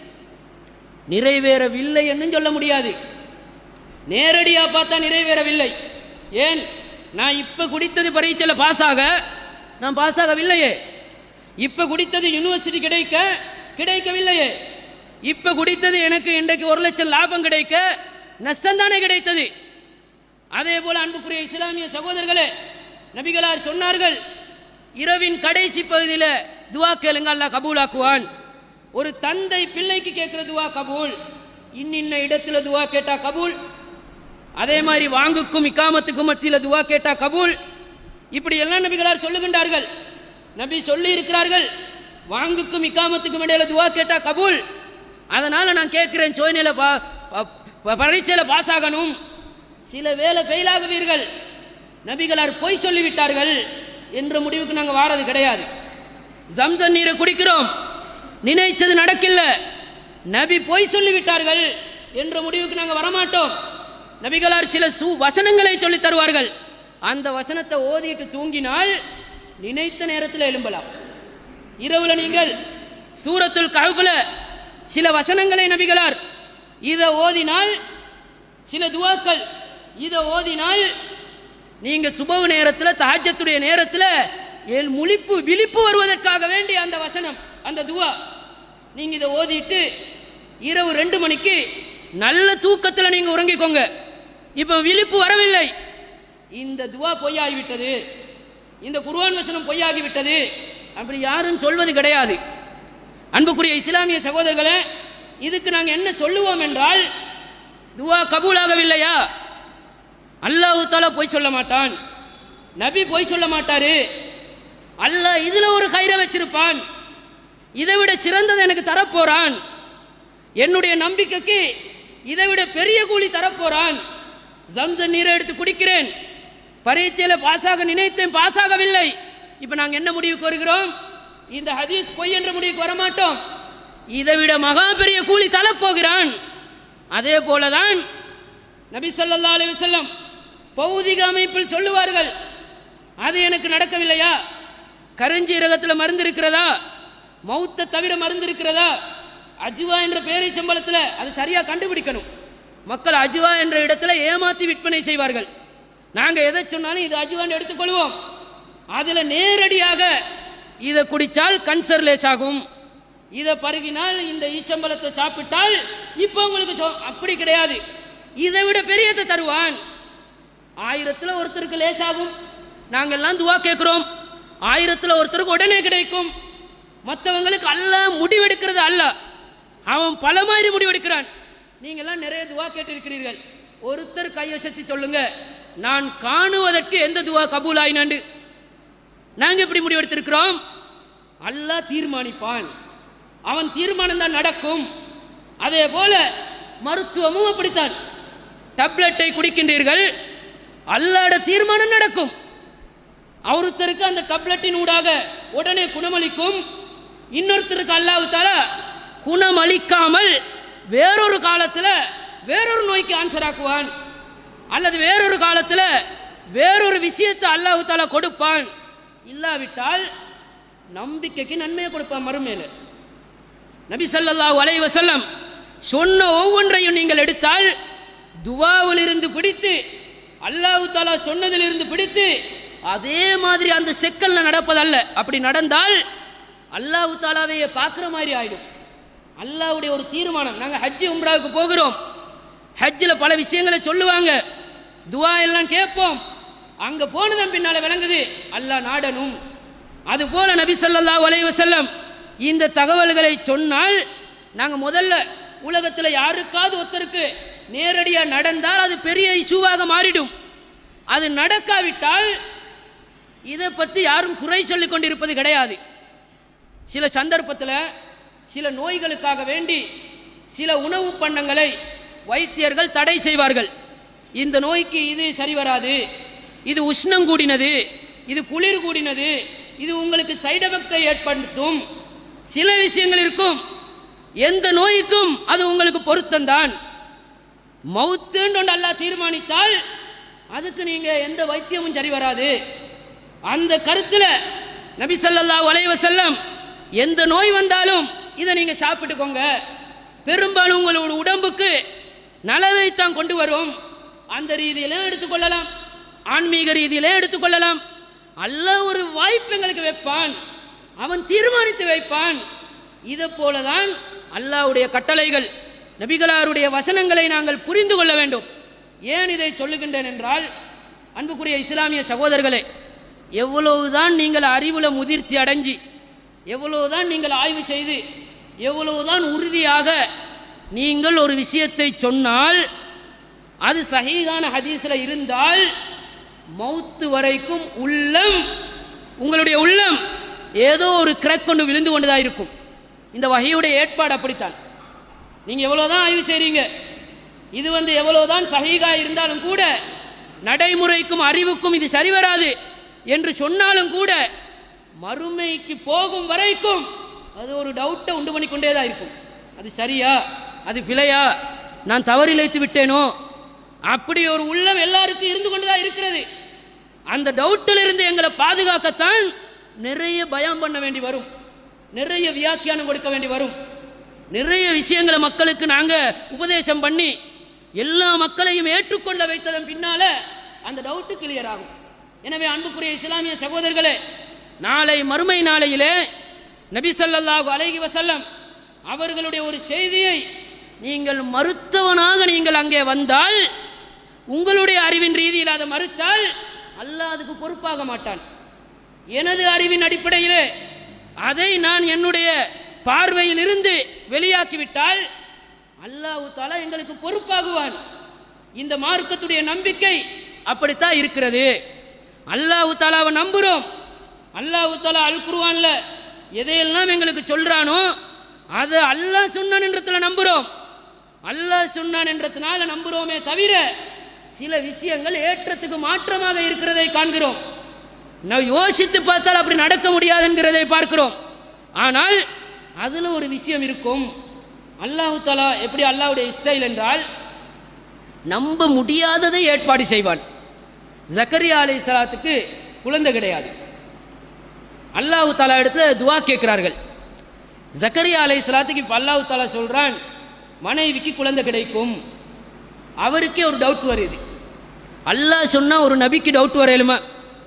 நிறைவேறவில்லை என்று சொல்ல முடியாது நேரடியாக பார்த்தா நிறைவேறவில்லை ஏன் நான் இப்போ குடித்தது பரீட்சையில் பாஸ் ஆக நான் பாஸ் ஆகவில்லையே இப்போ குடித்தது யூனிவர்சிட்டி கிடைக்க கிடைக்கவில்லையே இப்போ குடித்தது எனக்கு இன்றைக்கு ஒரு லட்சம் லாபம் கிடைக்க நஷ்டம் தானே கிடைத்தது அதே போல அன்புக்குரிய இஸ்லாமிய சகோதரர்களே நபிகளார் சொன்னார்கள் இரவின் கடைசி பகுதியில் துவா கேளுங்க அல்லாஹ் கபூலாக்குவான் ஒரு தந்தை பிள்ளைக்கு கேட்குற துவா கபூல் இன்னின்ன இடத்துல துவா கேட்டா கபூல் அதே மாதிரி வாங்குக்கும் இக்காமத்துக்கும் மத்தியில் துவா கேட்டா கபூல் இப்படி எல்லாம் நபிகளார் சொல்லுகின்றார்கள் நபி சொல்லி இருக்கிறார்கள் வாங்குக்கும் இக்காமத்துக்கும் இடையில துவா கேட்டா கபூல் அதனால நான் கேட்கிறேன் சோய்நில பா ப- ப- பரீட்சையில் பாஸ் ஆகணும் சில வேளை ஃபெயில் ஆகுவீர்கள் நபிகளார் பொய் சொல்லிவிட்டார்கள் என்ற முடிவுக்கு நாங்கள் வாரது கிடையாது ஜம்சன் நீரை குடிக்கிறோம் நினைச்சது நடக்கில்ல நபி பொய் சொல்லிவிட்டார்கள் என்ற முடிவுக்கு நாங்கள் வரமாட்டோம் நபிகளார் சில சு வசனங்களை சொல்லித் தருவார்கள் அந்த வசனத்தை ஓதிட்டு தூங்கினால் நினைத்த நேரத்தில் எழும்பலாம் இரவுல நீங்கள் சூரத்துல் கஹ்ஃப்ல சில வசனங்களை நபிகளார் இதை ஓதினால் சில துவாக்கள் இதை ஓதினால் நீங்க சுபவு நேரத்தில் தஹஜத்துடைய நேரத்தில் ஏழு முழிப்பு விழிப்பு வருவதற்காக வேண்டிய அந்த வசனம் அந்த துவா நீங்க இதை ஓதிட்டு இரவு ரெண்டு மணிக்கு நல்ல தூக்கத்தில் நீங்க உறங்கிக்கோங்க இப்போ விழிப்பு வரவில்லை இந்த துவா பொய்யாகிவிட்டது இந்த குர்ஆன் வசனம் பொய்யாகிவிட்டது அப்படி யாரும் சொல்வது கிடையாது அன்புக்குரிய இஸ்லாமிய சகோதரர்களே இதுக்கு நாங்கள் என்ன சொல்லுவோம் என்றால் துவா கபூலாகவில்லையா அல்லாஹ் தாலா பொய் சொல்ல மாட்டான் நபி பொய் சொல்ல மாட்டாரு அல்லாஹ் இதுல ஒரு கயிறை வச்சிருப்பான் இதை விட சிறந்தது எனக்கு தரப்போறான் என்னுடைய நம்பிக்கைக்கு இதை விட பெரிய கூலி தரப்போறான் ஜம்சன் நீரை எடுத்து குடிக்கிறேன் பரீட்சையில் பாஸாக நினைத்தேன் பாஸாகவில்லை இப்போ நாங்கள் என்ன முடிவுக்கு வருகிறோம் இந்த ஹதீஸ் பொய் என்ற முடிவுக்கு வரமாட்டோம் இதை விட மகா பெரிய கூலி தரப்போகிறான் அதே போலதான் நபி ஸல்லல்லாஹு அலைஹி வஸல்லம் பௌதிக அமைப்பில் சொல்லுவார்கள் அது எனக்கு நடக்கவில்லையா கருஞ்சீரகத்தில் மருந்து இருக்கிறதா மௌத்தை தவிர மருந்து இருக்கிறதா அஜுவா என்ற பேரை சம்பளத்தில் அது சரியா கண்டுபிடிக்கணும் மக்கள் அஜுவா என்ற இடத்துல ஏமாத்தி விற்பனை செய்வார்கள் நாங்கள் எதை சொன்னாலும் இது அஜுவான்னு எடுத்துக்கொள்வோம் அதில் நேரடியாக இதை குடித்தால் கன்சர் லேஸ் ஆகும் இதை பருகினால் இந்த ஈச்சம்பழத்தை சாப்பிட்டால் இப்போ உங்களுக்கு சொ- அப்படி கிடையாது இதை விட பெரியதை தருவான் ஆயிரத்தில் ஒருத்தருக்கு லேசாகும் நாங்கள் எல்லாம் துவா கேட்குறோம் ஆயிரத்தில் ஒருத்தருக்கு உடனே கிடைக்கும் மற்றவங்களுக்கு அல்ல முடிவெடுக்கிறது அல்ல அவன் பல மாதிரி முடிவெடுக்கிறான் நீங்கள்லாம் நிறைய துவா கேட்டிருக்கிறீர்கள் ஒருத்தர் கையசத்தி சொல்லுங்க நான் காணுவதற்கு எந்த துவா கபூல் ஆயினாண்டு நாங்கள் எப்படி முடிவெடுத்திருக்கிறோம் அல்லாஹ் தீர்மானிப்பான் அவன் தீர்மானம் தான் நடக்கும் அதே போல மருத்துவமும் அப்படித்தான் டப்லெட்டை குடிக்கின்றீர்கள் அல்லாட தீர்மானம் நடக்கும் ஒருத்தருக்கு அந்த டப்லெட்டின் ஊடாக உடனே குணமளிக்கும் இன்னொருத்தருக்கு அல்லாஹ் தாலா குணமளிக்காமல் வேறொரு காலத்தில் வேறொரு நோய்க்கு ஆன்சர் ஆக்குவான் அல்லது வேறொரு காலத்தில் வேறொரு விஷயத்தை அல்லாஹ் தாலா கொடுப்பான் இல்லாவிட்டால் நம்பிக்கைக்கு நன்மையை கொடுப்பான் மறுமையில் நபி ஸல்லல்லாஹு அலைஹி வஸல்லம் சொன்ன ஒவ்வொன்றையும் நீங்கள் எடுத்தால் துவாவிலிருந்து பிடித்து அல்லாஹ் தாலா சொன்னதிலிருந்து பிடித்து அதே மாதிரி அந்த செக்கல்ல நடப்பதல்ல அப்படி நடந்தால் அல்லாஹ் தாலாவையே பார்க்குற மாதிரி ஆயிடும் அல்லாஹ்வுடைய ஒரு தீர்மானம் நாங்கள் ஹஜ்ஜி உம்ராவுக்கு போகிறோம் ஹஜ்ஜில் பல விஷயங்களை சொல்லுவாங்க துவா எல்லாம் கேட்போம் அங்கே போனதன் பின்னால் விளங்குது அல்லாஹ் நாடனும் அதுபோல நபி ஸல்லல்லாஹு அலைஹி வஸல்லம் இந்த தகவல்களை சொன்னால் நாங்கள் முதல்ல உலகத்தில் யாருக்காவது ஒருத்தருக்கு நேரடியாக நடந்தால் அது பெரிய இஷ்யூவாக மாறிடும் அது நடக்காவிட்டால் இதை பற்றி யாரும் குறை சொல்லிக் கொண்டிருப்பது கிடையாது சில சந்தர்ப்பத்தில் சில நோய்களுக்காக வேண்டி சில உணவு பண்டங்களை வைத்தியர்கள் தடை செய்வார்கள் இந்த நோய்க்கு இது சரி வராது இது உஷ்ணம் கூடினது இது குளிர் கூடினது இது உங்களுக்கு சைடு எஃபெக்டை ஏற்படுத்தும் சில விஷயங்கள் இருக்கும் எந்த நோய்க்கும் அது உங்களுக்கு பொருத்தம்தான் மவுத்துன்னு ஒன்று அல்லாஹ் தீர்மானித்தால் அதுக்கு நீங்கள் எந்த வைத்தியமும் சரி வராது அந்த கருத்தில் நபி ஸல்லல்லாஹு அலைஹி வஸல்லம் எந்த நோய் வந்தாலும் இதை நீங்கள் சாப்பிட்டுக்கோங்க பெரும்பாலும் உங்களோட உடம்புக்கு நலவைத்தான் கொண்டு வரும் அந்த ரீதியிலே எடுத்துக்கொள்ளலாம் ஆன்மீக ரீதியிலே எடுத்துக்கொள்ளலாம் அல்லாஹ் ஒரு வாய்ப்பு எங்களுக்கு வைப்பான் அவன் தீர்மானித்து வைப்பான் இதை போலதான் அல்லாஹ்வுடைய கட்டளைகள் நபிகளாருடைய வசனங்களை நாங்கள் புரிந்து கொள்ள வேண்டும் ஏன் இதை சொல்லுகின்றேன் என்றால் அன்புக்குரிய இஸ்லாமிய சகோதரர்களே எவ்வளவுதான் நீங்கள் அறிவுல முதிர்ச்சி அடைஞ்சி எவ்வளவுதான் நீங்கள் ஆய்வு செய்து எவ்வளவுதான் உறுதியாக நீங்கள் ஒரு விஷயத்தை சொன்னால் அது சஹீகான ஹதீஸில் இருந்தால் மௌத்து வரைக்கும் உள்ளம் உங்களுடைய உள்ளம் ஏதோ ஒரு கிரக் கொண்டு விழுந்து கொண்டுதான் இருக்கும் இந்த வகையுடைய ஏற்பாடு அப்படித்தான் நீங்கள் எவ்வளோதான் ஆய்வு செய்கிறீங்க இது வந்து எவ்வளோதான் சஹீகா இருந்தாலும் கூட நடைமுறைக்கும் அறிவுக்கும் இது சரி வராது என்று சொன்னாலும் கூட மறுமைக்கு போகும் வரைக்கும் அது ஒரு டவுட்டை உண்டு பண்ணி கொண்டே தான் இருக்கும் அது சரியா அது பிழையா நான் தவறிழைத்து விட்டேனோ அப்படி ஒரு உள்ளம் எல்லாருக்கும் இருந்து கொண்டு தான் இருக்கிறது அந்த டவுட்டில் இருந்து எங்களை பாதுகாக்கத்தான் நிறைய பயம் பண்ண வேண்டி வரும் நிறைய வியாக்கியானம் கொடுக்க வேண்டி வரும் நிறைய விஷயங்களை மக்களுக்கு நாங்கள் உபதேசம் பண்ணி எல்லா மக்களையும் ஏற்றுக்கொள்ள வைத்ததன் பின்னால அந்த டவுட்டு கிளியர் ஆகும் எனவே அன்புக்குரிய இஸ்லாமிய சகோதரர்களே நாளை மறுமை நாளையிலே நபி ஸல்லல்லாஹு அலைஹி வஸல்லம் அவர்களுடைய ஒரு செய்தியை நீங்கள் மறுத்தவனாக நீங்கள் அங்கே வந்தால் உங்களுடைய அறிவின் ரீதியில் அதை மறுத்தால் அல்லாஹ் அதுக்கு பொறுப்பாக மாட்டான் எனது அறிவின் அடிப்படையிலே அதை நான் என்னுடைய பார்வையில் இருந்து வெளியாக்கிவிட்டால் அல்லாஹ் தாலா எங்களுக்கு பொறுப்பாகுவான் இந்த மார்க்கத்துடைய நம்பிக்கை அப்படித்தான் இருக்கிறது அல்லாஹ் தாலாவை நம்புகிறோம் அல்லாஹ் தாலா அல் குர்ஆன்ல எதையெல்லாம் எங்களுக்கு சொல்றானோ அதை அல்லாஹ் சொன்னான் என்றதுல நம்புகிறோம் அல்லாஹ் சொன்னான் என்றதுனால நம்புகிறோமே தவிர சில விஷயங்கள் ஏற்றத்துக்கு மாற்றமாக இருக்கிறதை காண்கிறோம் நான் யோசித்து பார்த்தால் அப்படி நடக்க முடியாது என்கிறதை பார்க்கிறோம் ஆனால் அதில் ஒரு விஷயம் இருக்கும் அல்லாஹு தாலா எப்படி அல்லாஹ்வுடைய ஸ்டைல் என்றால் நம்ப முடியாததை ஏற்பாடு செய்வான் ஜக்கரியா அலை சலாத்துக்கு குழந்தை கிடையாது அல்லாஹு தாலா இடத்துல துவா கேட்கிறார்கள் ஜக்கரியா அலை சலாத்துக்கு இப்போ அல்லாஹு தாலா சொல்கிறான் மனைவிக்கு குழந்தை கிடைக்கும் அவருக்கே ஒரு டவுட் வருது அல்லாஹ் சொன்னால் ஒரு நபிக்கு டவுட் வரையலுமா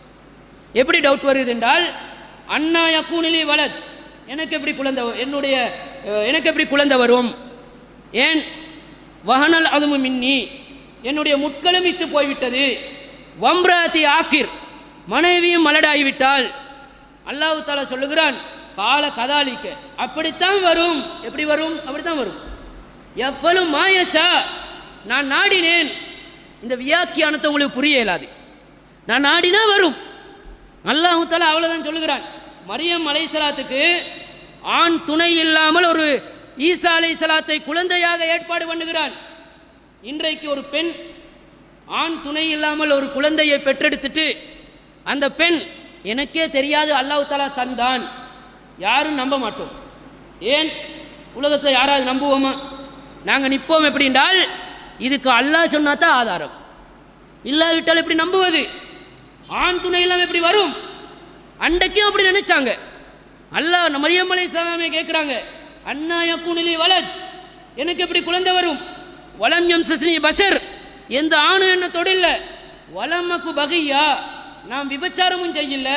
எப்படி டவுட் வருது என்றால் அண்ணா யக்கூனிலி வலத் எனக்கு எப்படி குழந்தை வ- என்னுடைய அஹ், எனக்கு எப்படி குழந்தை வரும் ஏன் வஹனல் அதுமு மின்னி என்னுடைய முட்களும் இத்து போய்விட்டது வம்ராத்தி ஆக்கிர் மனைவியும் மலடாகிவிட்டால் அல்லாஹ் தாலா சொல்லுகிறான் கால கதாலிக்க அப்படித்தான் வரும் எப்படி வரும் அப்படித்தான் வரும் எவ்வளவு மாயஷா நான் நாடினேன் இந்த வியாக்கியானத்தை உங்களுக்கு புரிய இயலாது நான் நாடினா வரும் அல்லாஹு தாலா அவ்வளோதான் சொல்லுகிறான் மரியம் அலைசலாத்துக்கு ஆண் துணை இல்லாமல் ஒரு ஈசா அலைசலாத்தை குழந்தையாக ஏற்பாடு பண்ணுகிறான் இன்றைக்கு ஒரு பெண் ஆண் துணை இல்லாமல் ஒரு குழந்தையை பெற்றெடுத்துட்டு அந்த பெண் எனக்கே தெரியாது அல்லாஹ் தாலா தந்தான் யாரும் நம்ப மாட்டோம் ஏன் உலகத்தை யாராவது நம்புவோமா நாங்கள் நிற்போம் எப்படி என்றால் இதுக்கு அல்லாஹ் சொன்னா தான் ஆதாரம் இல்லாவிட்டால் எப்படி நம்புவது ஆண் துணை எல்லாம் எப்படி வரும் அன்றைக்கும் அப்படி நினைச்சாங்க அல்லாஹ் நம்ம மரியம் அலை சாலாமே கேட்குறாங்க அண்ணா யக்குனிலி வலத் எனக்கு எப்படி குழந்தை வரும் வலம் எம் சஸ்னி பஷர் எந்த ஆணும் என்ன தொழில்ல வலமக்கு பகையா நாம் விபச்சாரமும் செய்யல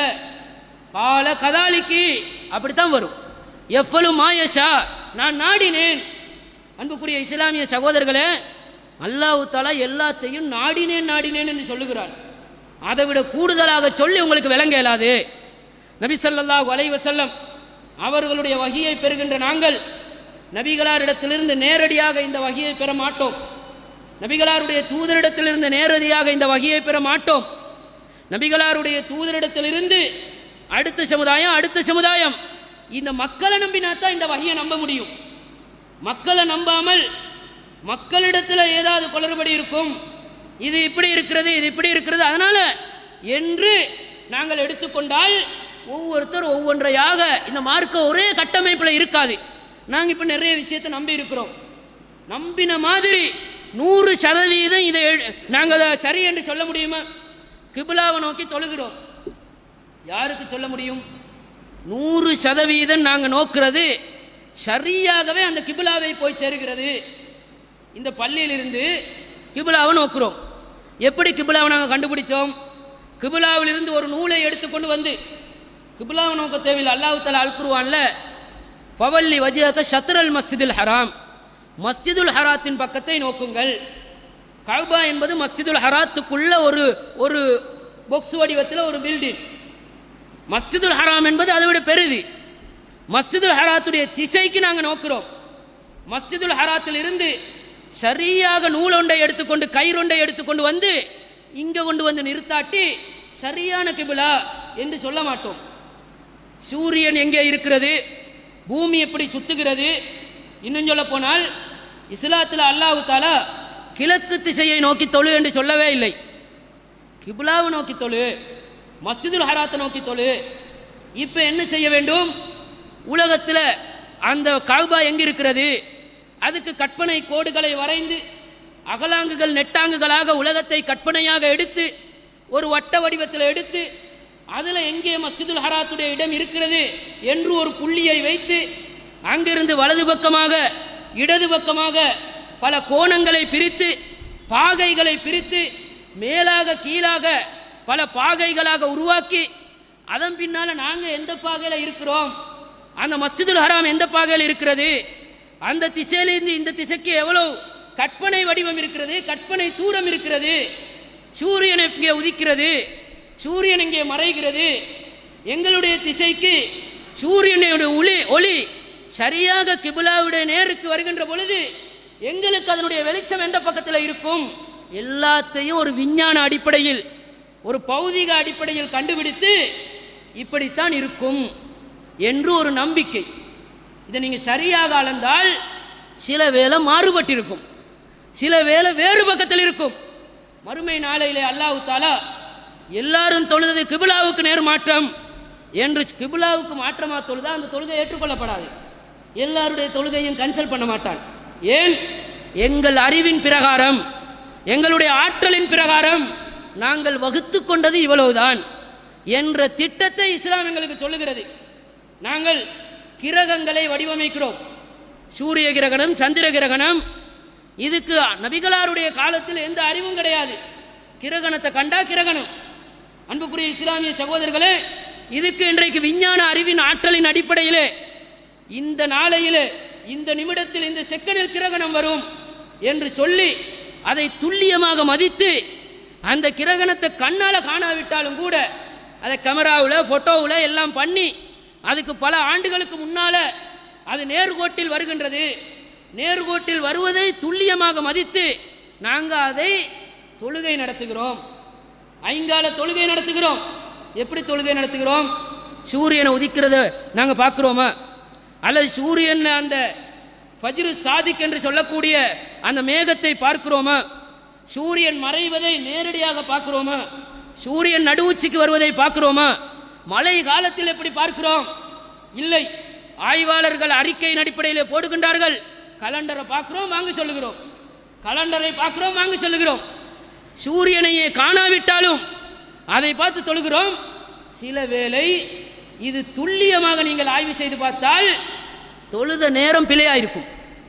கால கதாலிக்கு அப்படித்தான் வரும் எவ்வளவு மாயஷா நான் நாடினேன் அன்புக்குரிய இஸ்லாமிய சகோதரர்களே அல்லாஹ் தாலா எல்லாத்தையும் நாடினேன் நாடினேன் என்று சொல்லுகிறான் அதை விட கூடுதலாக சொல்லி உங்களுக்கு விளங்க இயலாது நபி ஸல்லல்லாஹு அலைஹி வஸல்லம் அவர்களுடைய வகியை பெறுகின்ற நாங்கள் நபிகளாரிடத்திலிருந்து நேரடியாக இந்த வகியை பெற மாட்டோம் நபிகளாருடைய தூதரிடத்திலிருந்து நேரடியாக இந்த வகியை பெற மாட்டோம் நபிகளாருடைய தூதரிடத்திலிருந்து அடுத்த சமுதாயம் அடுத்த சமுதாயம் இந்த மக்களை நம்பினா தான் இந்த வகையை நம்ப முடியும் மக்களை நம்பாமல் மக்களிடத்தில் ஏதாவது குளறுபடி இருக்கும் இது இப்படி இருக்கிறது இது இப்படி இருக்கிறது அதனால என்று நாங்கள் எடுத்துக்கொண்டால் ஒவ்வொருத்தர் ஒவ்வொன்றையாக இந்த மார்க்க ஒரே கட்டமைப்பில் இருக்காது நாங்கள் இப்போ நிறைய விஷயத்தை நம்பி இருக்கிறோம் நம்பின மாதிரி நூறு சதவீதம் இதை நாங்கள் அதை சரி என்று சொல்ல முடியுமா கிபிலாவை நோக்கி தொழுகிறோம் யாருக்கு சொல்ல முடியும் நூறு சதவீதம் நாங்கள் நோக்கிறது சரியாகவே அந்த கிபிலாவை போய் சேருகிறது இந்த பள்ளியிலிருந்து கிபிலாவை நோக்குறோம் எப்படி கிபிலாவை நாங்கள் கண்டுபிடிச்சோம் கிபிலாவிலிருந்து ஒரு நூலை எடுத்துக்கொண்டு வந்து கிபிலாவை நோக்க தேவையில்லை அல்லாஹ் தலா அல் குருவான்ல ஃபவல்லி வஜிஹக ஷத்ரல் மஸ்ஜிதுல் ஹராம் மஸ்ஜிதுல் ஹராத்தின் பக்கத்தை நோக்குங்கள் கஅபா என்பது மஸ்ஜிதுல் ஹராத்துக்குள்ள ஒரு ஒரு பொக்ஸ் வடிவத்தில் ஒரு பில்டிங் மஸ்ஜிதுல் ஹராம் என்பது அதை விட பெரிது மஸ்ஜிதுல் ஹராத்துடைய திசைக்கு நாங்கள் நோக்கிறோம் மஸ்ஜிதுல் ஹராத்தில் இருந்து சரியாக நூலொண்டை எடுத்துக்கொண்டு கயிறொண்டை எடுத்துக்கொண்டு வந்து இங்கே கொண்டு வந்து நிறுத்தாட்டி சரியான கிபிலா என்று சொல்ல மாட்டோம் சூரியன் எங்கே இருக்கிறது பூமி எப்படி சுத்துகிறது இன்னும் சொல்ல போனால் இஸ்லாத்தில் அல்லாஹ் தாலா கிழக்கு திசையை நோக்கி தொழு என்று சொல்லவே இல்லை கிபிலாவை நோக்கி தொழு மஸ்ஜிதுல் ஹராத்தை நோக்கி தொழு இப்போ என்ன செய்ய வேண்டும் உலகத்தில் அந்த கவுபா எங்கே இருக்கிறது அதுக்கு கற்பனை கோடுகளை வரைந்து அகலாங்குகள் நெட்டாங்குகளாக உலகத்தை கற்பனையாக எடுத்து ஒரு வட்ட வடிவத்தில் எடுத்து அதில் எங்கே மஸ்ஜிதுல் ஹராத்துடைய இடம் இருக்கிறது என்று ஒரு புள்ளியை வைத்து அங்கிருந்து வலது பக்கமாக இடது பக்கமாக பல கோணங்களை பிரித்து பாகைகளை பிரித்து மேலாக கீழாக பல பாகைகளாக உருவாக்கி அதன் பின்னால் நாங்கள் எந்த பாகையில் இருக்கிறோம் அந்த மஸ்ஜிதுல் ஹராம் எந்த பாகையில் இருக்கிறது அந்த திசையிலிருந்து இந்த திசைக்கு எவ்வளோ கற்பனை வடிவம் இருக்கிறது கற்பனை தூரம் இருக்கிறது சூரியன் இங்கே உதிக்கிறது சூரியன் இங்கே மறைகிறது எங்களுடைய திசைக்கு சூரியனுடைய ஒளி ஒளி சரியாக கிபிலாவுடைய நேருக்கு வருகின்ற பொழுது எங்களுக்கு அதனுடைய வெளிச்சம் எந்த பக்கத்தில் இருக்கும் எல்லாத்தையும் ஒரு விஞ்ஞான அடிப்படையில் ஒரு பௌதிக அடிப்படையில் கண்டுபிடித்து இப்படித்தான் இருக்கும் என்று ஒரு நம்பிக்கை இதை நீங்கள் சரியாக அளந்தால் சில வேளை மாறுபட்டிருக்கும் சில வேளை வேறு பக்கத்தில் இருக்கும் மறுமை நாளையிலே அல்லாஹ் தாலா எல்லாரும் தொழுது கிபிலாவுக்கு நேர் மாற்றம் என்று கிபிலாவுக்கு மாற்றமா தொழுதா அந்த தொழுகை ஏற்றுக்கொள்ளப்படாது எல்லாருடைய தொழுகையும் கன்சல்ட் பண்ண மாட்டான் ஏன் எங்கள் அறிவின் பிரகாரம் எங்களுடைய ஆற்றலின் பிரகாரம் நாங்கள் வகுத்து கொண்டது இவ்வளவுதான் என்ற திட்டத்தை இஸ்லாம் எங்களுக்கு சொல்லுகிறது நாங்கள் கிரகங்களை வடிவமைக்கிறோம் சூரிய கிரகணம் சந்திர கிரகணம் இதுக்கு நபிகளாருடைய காலத்தில் எந்த அறிவும் கிடையாது கிரகணத்தை கண்டா கிரகணம் அன்புக்குரிய இஸ்லாமிய சகோதரர்களே இதுக்கு இன்றைக்கு விஞ்ஞான அறிவின் ஆற்றலின் அடிப்படையிலே இந்த நாளையிலே இந்த நிமிடத்தில் இந்த செக்கனில் கிரகணம் வரும் என்று சொல்லி அதை துல்லியமாக மதித்து அந்த கிரகணத்தை கண்ணால் காணாவிட்டாலும் கூட அதை கேமராவில் ஃபோட்டோவில் எல்லாம் பண்ணி அதுக்கு பல ஆண்டுகளுக்கு முன்னால் அது நேர்கோட்டில் வருகின்றது நேர்கோட்டில் வருவதை துல்லியமாக மதித்து நாங்கள் அதை தொழுகை நடத்துகிறோம் ஐங்கால தொழுகை நடத்துகிறோம் எப்படி தொழுகை நடத்துகிறோம் சூரியனை உதிக்கிறத நாங்கள் பார்க்குறோமா அல்லது சூரியன் அந்த ஃபஜ்ரு சாதிக் என்று சொல்லக்கூடிய அந்த மேகத்தை பார்க்கிறோமா சூரியன் மறைவதை நேரடியாக பார்க்கிறோமா சூரியன் நடுவுச்சிக்கு வருவதை பார்க்கிறோமா மழை காலத்தில் எப்படி பார்க்கிறோம் இல்லை ஆய்வாளர்கள் அறிக்கையின் அடிப்படையில் போடுகின்றார்கள் கலண்டரை பார்க்கிறோம் வாங்க சொல்லுகிறோம் கலண்டரை பார்க்கிறோம் வாங்க சொல்லுகிறோம் சூரியனையே காணாவிட்டாலும் அதை பார்த்து தொழுகிறோம் சில வேளை இது துல்லியமாக நீங்கள் ஆய்வு செய்து பார்த்தால் தொழுத நேரம் பிழையாயிருக்கும்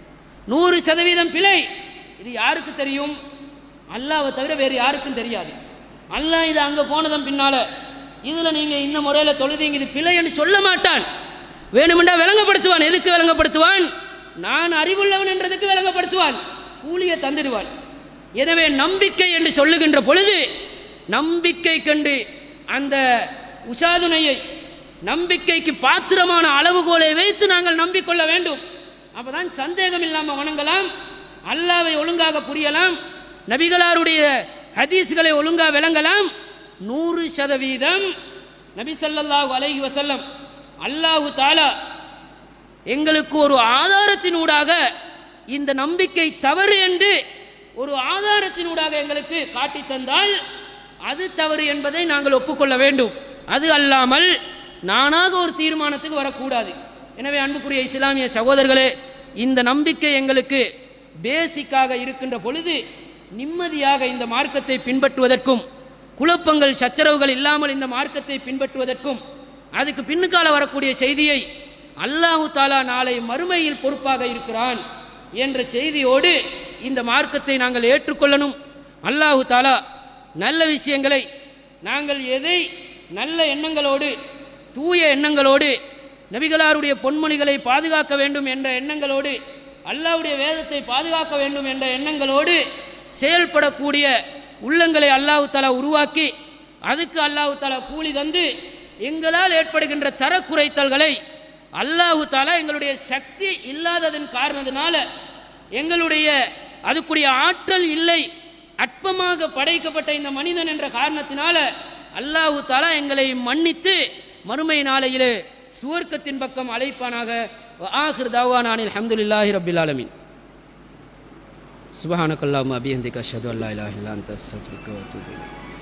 நூறு சதவீதம் பிழை இது யாருக்கு தெரியும் அல்லாவை தவிர வேறு யாருக்கும் தெரியாது அல்லாஹ் இது அங்கே போனதன் பின்னால இதில் நீங்கள் இந்த முறையில் தொழுதீங்க இது பிழைன்னு சொல்ல மாட்டான் வேணுமெண்டா விளங்கப்படுத்துவான் எதுக்கு விளங்கப்படுத்துவான் நான் அறிவுள்ளவன் என்றதுக்கு விளங்கப்படுத்துவான் கூலியை தந்துடுவான் எனவே நம்பிக்கை என்று சொல்லுகின்ற பொழுது நம்பிக்கை கண்டு அந்த உசாதுணையை நம்பிக்கைக்கு பாத்திரமான அளவுகோலை வைத்து நாங்கள் நம்பிக்கொள்ள வேண்டும் அப்பதான் சந்தேகம் இல்லாமல் வணங்கலாம் அல்லாவை ஒழுங்காக புரியலாம் நபிகளாருடைய ஹதீஸ்களை ஒழுங்கா விளங்கலாம் நூறு சதவீதம் நபி ஸல்லல்லாஹு அலைஹி வஸல்லம் அல்லாஹு தாலா எங்களுக்கு ஒரு ஆதாரத்தினூடாக இந்த நம்பிக்கை தவறு என்று ஒரு ஆதாரத்தினூடாக எங்களுக்கு காட்டி தந்தால் அது தவறு என்பதை நாங்கள் ஒப்புக்கொள்ள வேண்டும் அது அல்லாமல் நானாக ஒரு தீர்மானத்துக்கு வரக்கூடாது எனவே அன்புக்குரிய இஸ்லாமிய சகோதரர்களே இந்த நம்பிக்கை எங்களுக்கு பேசிக்காக இருக்கின்ற பொழுது நிம்மதியாக இந்த மார்க்கத்தை பின்பற்றுவதற்கும் குழப்பங்கள் சச்சரவுகள் இல்லாமல் இந்த மார்க்கத்தை பின்பற்றுவதற்கும் அதுக்கு பின்னுக்கால வரக்கூடிய செய்தியை அல்லாஹு தாலா நாளை மறுமையில் பொறுப்பாக இருக்கிறான் என்ற செய்தியோடு இந்த மார்க்கத்தை நாங்கள் ஏற்றுக்கொள்ளணும் அல்லாஹு தாலா நல்ல விஷயங்களை நாங்கள் எதை நல்ல எண்ணங்களோடு தூய எண்ணங்களோடு நபிகளாருடைய பொன்மொழிகளை பாதுகாக்க வேண்டும் என்ற எண்ணங்களோடு அல்லாஹ்வுடைய வேதத்தை பாதுகாக்க வேண்டும் என்ற எண்ணங்களோடு செயல்படக்கூடிய உள்ளங்களை அல்லாஹு தாலா உருவாக்கி அதுக்கு அல்லாஹு தாலா கூலி தந்து எங்களால் ஏற்படுகின்ற தர குறைத்தல்களை அல்லாஹு தாலா எங்களுடைய சக்தி இல்லாததன் காரணத்தினால எங்களுடைய அதுக்குரிய ஆற்றல் இல்லை அற்பமாக படைக்கப்பட்ட இந்த மனிதன் என்ற காரணத்தினால அல்லாஹு தாலா எங்களை மன்னித்து மறுமை நாளையிலே சுவர்க்கத்தின் பக்கம் அழைப்பானாக ஆஹிர் தாவானானில் அல்ஹம்துலில்லாஹி ரப்பில் ஆலமீன் சுபஹானக்கல்லாஹும்ம அபிஹந்திக அஷ்ஹது அல்லா இலாஹா இல்லா அன்த அஸ்தக்ஃபிருக்க வ அத்தூபு இலைக்